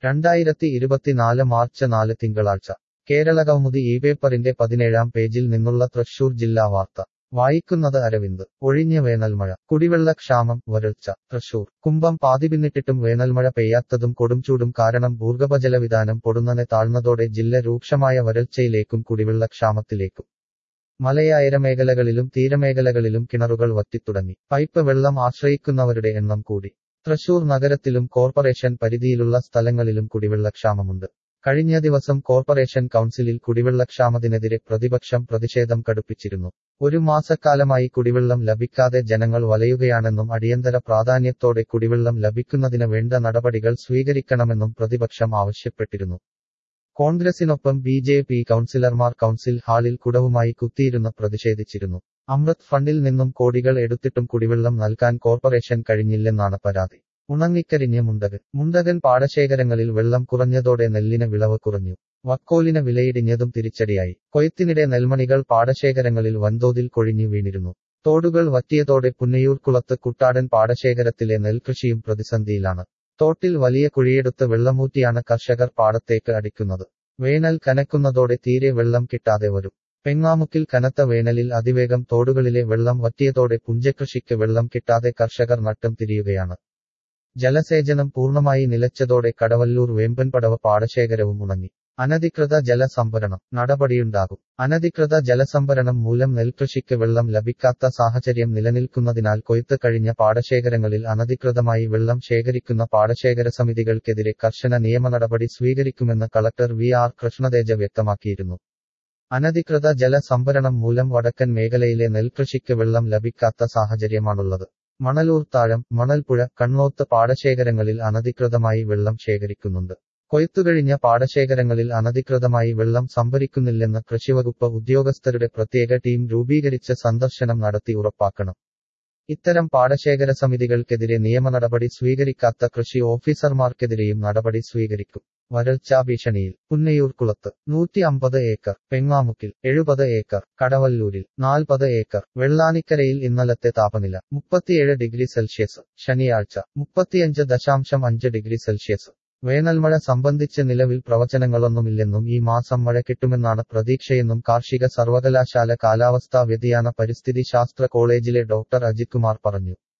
രണ്ടായിരത്തി ഇരുപത്തിനാല് മാർച്ച് നാല് തിങ്കളാഴ്ച കേരള കൗമുദി ഈ പേപ്പറിന്റെ പതിനേഴാം പേജിൽ നിന്നുള്ള തൃശൂർ ജില്ലാ വാർത്ത വായിക്കുന്നത് അരവിന്ദ് ഒഴിഞ്ഞ വേനൽമഴ കുടിവെള്ളക്ഷാമം വരൾച്ച തൃശൂർ കുംഭം പാതിപിന്നിട്ടിട്ടും വേനൽമഴ പെയ്യാത്തതും കൊടുംചൂടും കാരണം ഭൂഗർഭജലവിധാനം പൊടുന്നനെ താഴ്ന്നതോടെ ജില്ല രൂക്ഷമായ വരൾച്ചയിലേക്കും കുടിവെള്ളക്ഷാമത്തിലേക്കും മലയായര മേഖലകളിലും തീരമേഖലകളിലും കിണറുകൾ വറ്റിത്തുടങ്ങി പൈപ്പ് വെള്ളം ആശ്രയിക്കുന്നവരുടെ എണ്ണം കൂടി തൃശൂർ നഗരത്തിലും കോർപ്പറേഷൻ പരിധിയിലുള്ള സ്ഥലങ്ങളിലും കുടിവെള്ളക്ഷാമമുണ്ട് കഴിഞ്ഞ ദിവസം കോർപ്പറേഷൻ കൗൺസിലിൽ കുടിവെള്ളക്ഷാമത്തിനെതിരെ പ്രതിപക്ഷം പ്രതിഷേധം കടുപ്പിച്ചിരുന്നു ഒരു മാസക്കാലമായി കുടിവെള്ളം ലഭിക്കാതെ ജനങ്ങൾ വലയുകയാണെന്നും അടിയന്തര പ്രാധാന്യത്തോടെ കുടിവെള്ളം ലഭിക്കുന്നതിന് വേണ്ട നടപടികൾ സ്വീകരിക്കണമെന്നും പ്രതിപക്ഷം ആവശ്യപ്പെട്ടിരുന്നു കോൺഗ്രസിനൊപ്പം ബി ജെ പി കൗൺസിലർമാർ കൗൺസിൽ ഹാളിൽ കുടവുമായി കുത്തിയിരുന്ന് പ്രതിഷേധിച്ചിരുന്നു അമൃത് ഫണ്ടിൽ നിന്നും കോടികൾ എടുത്തിട്ടും കുടിവെള്ളം നൽകാൻ കോർപ്പറേഷൻ കഴിഞ്ഞില്ലെന്നാണ് പരാതി ഉണങ്ങിക്കരിഞ്ഞ മുണ്ടകൻ മുണ്ടകൻ പാടശേഖരങ്ങളിൽ വെള്ളം കുറഞ്ഞതോടെ നെല്ലിന് വിളവ് കുറഞ്ഞു വക്കോലിന് വിലയിടിഞ്ഞതും തിരിച്ചടിയായി കൊയ്ത്തിനിടെ നെൽമണികൾ പാടശേഖരങ്ങളിൽ വൻതോതിൽ കൊഴിഞ്ഞു വീണിരുന്നു തോടുകൾ വറ്റിയതോടെ പുന്നയൂർക്കുളത്ത് കുട്ടാടൻ പാടശേഖരത്തിലെ നെൽകൃഷിയും പ്രതിസന്ധിയിലാണ് തോട്ടിൽ വലിയ കുഴിയെടുത്ത് വെള്ളമൂറ്റിയാണ് കർഷകർ പാടത്തേക്ക് അടിക്കുന്നത് വേനൽ കനക്കുന്നതോടെ തീരെ വെള്ളം കിട്ടാതെ വരും പെങ്ങാമുക്കിൽ കനത്ത വേനലിൽ അതിവേഗം തോടുകളിലെ വെള്ളം വറ്റിയതോടെ പുഞ്ചകൃഷിക്ക് വെള്ളം കിട്ടാതെ കർഷകർ നട്ടം തിരിയുകയാണ് ജലസേചനം പൂർണ്ണമായി നിലച്ചതോടെ കടവല്ലൂർ വേമ്പൻപടവ പാടശേഖരവും ഉണങ്ങി അനധികൃത ജലസംഭരണം നടപടിയുണ്ടാകും അനധികൃത ജലസംഭരണം മൂലം നെൽകൃഷിക്ക് വെള്ളം ലഭിക്കാത്ത സാഹചര്യം നിലനിൽക്കുന്നതിനാൽ കൊയ്ത്ത് കഴിഞ്ഞ പാടശേഖരങ്ങളിൽ അനധികൃതമായി വെള്ളം ശേഖരിക്കുന്ന പാടശേഖര സമിതികൾക്കെതിരെ കർശന നിയമ നടപടി സ്വീകരിക്കുമെന്ന് കളക്ടർ വി ആർ കൃഷ്ണതേജ വ്യക്തമാക്കിയിരുന്നു അനധികൃത ജലസംഭരണം മൂലം വടക്കൻ മേഖലയിലെ നെൽകൃഷിക്ക് വെള്ളം ലഭിക്കാത്ത സാഹചര്യമാണുള്ളത് മണലൂർത്താഴം മണൽപ്പുഴ കണ്ണോത്ത് പാടശേഖരങ്ങളിൽ അനധികൃതമായി വെള്ളം ശേഖരിക്കുന്നുണ്ട് കൊയ്ത്തുകഴിഞ്ഞ പാടശേഖരങ്ങളിൽ അനധികൃതമായി വെള്ളം സംഭരിക്കുന്നില്ലെന്ന് കൃഷിവകുപ്പ് ഉദ്യോഗസ്ഥരുടെ പ്രത്യേക ടീം രൂപീകരിച്ച് സന്ദർശനം നടത്തി ഉറപ്പാക്കണം ഇത്തരം പാടശേഖര സമിതികൾക്കെതിരെ നിയമ നടപടി സ്വീകരിക്കാത്ത കൃഷി ഓഫീസർമാർക്കെതിരെയും നടപടി സ്വീകരിക്കും വരൾച്ചാ ഭീഷണിയിൽ പുന്നയൂർക്കുളത്ത് നൂറ്റി അമ്പത് ഏക്കർ പെങ്ങാമുക്കിൽ എഴുപത് ഏക്കർ കടവല്ലൂരിൽ നാൽപ്പത് ഏക്കർ വെള്ളാനിക്കരയിൽ ഇന്നലത്തെ താപനില മുപ്പത്തിയേഴ് ഡിഗ്രി സെൽഷ്യസ് ശനിയാഴ്ച മുപ്പത്തിയഞ്ച് ദശാംശം അഞ്ച് ഡിഗ്രി സെൽഷ്യസ് വേനൽമഴ സംബന്ധിച്ച് നിലവിൽ പ്രവചനങ്ങളൊന്നുമില്ലെന്നും ഈ മാസം മഴ കിട്ടുമെന്നാണ് പ്രതീക്ഷയെന്നും കാർഷിക സർവകലാശാല കാലാവസ്ഥാ വ്യതിയാന പരിസ്ഥിതി ശാസ്ത്ര കോളേജിലെ ഡോക്ടർ അജിത് കുമാർ പറഞ്ഞു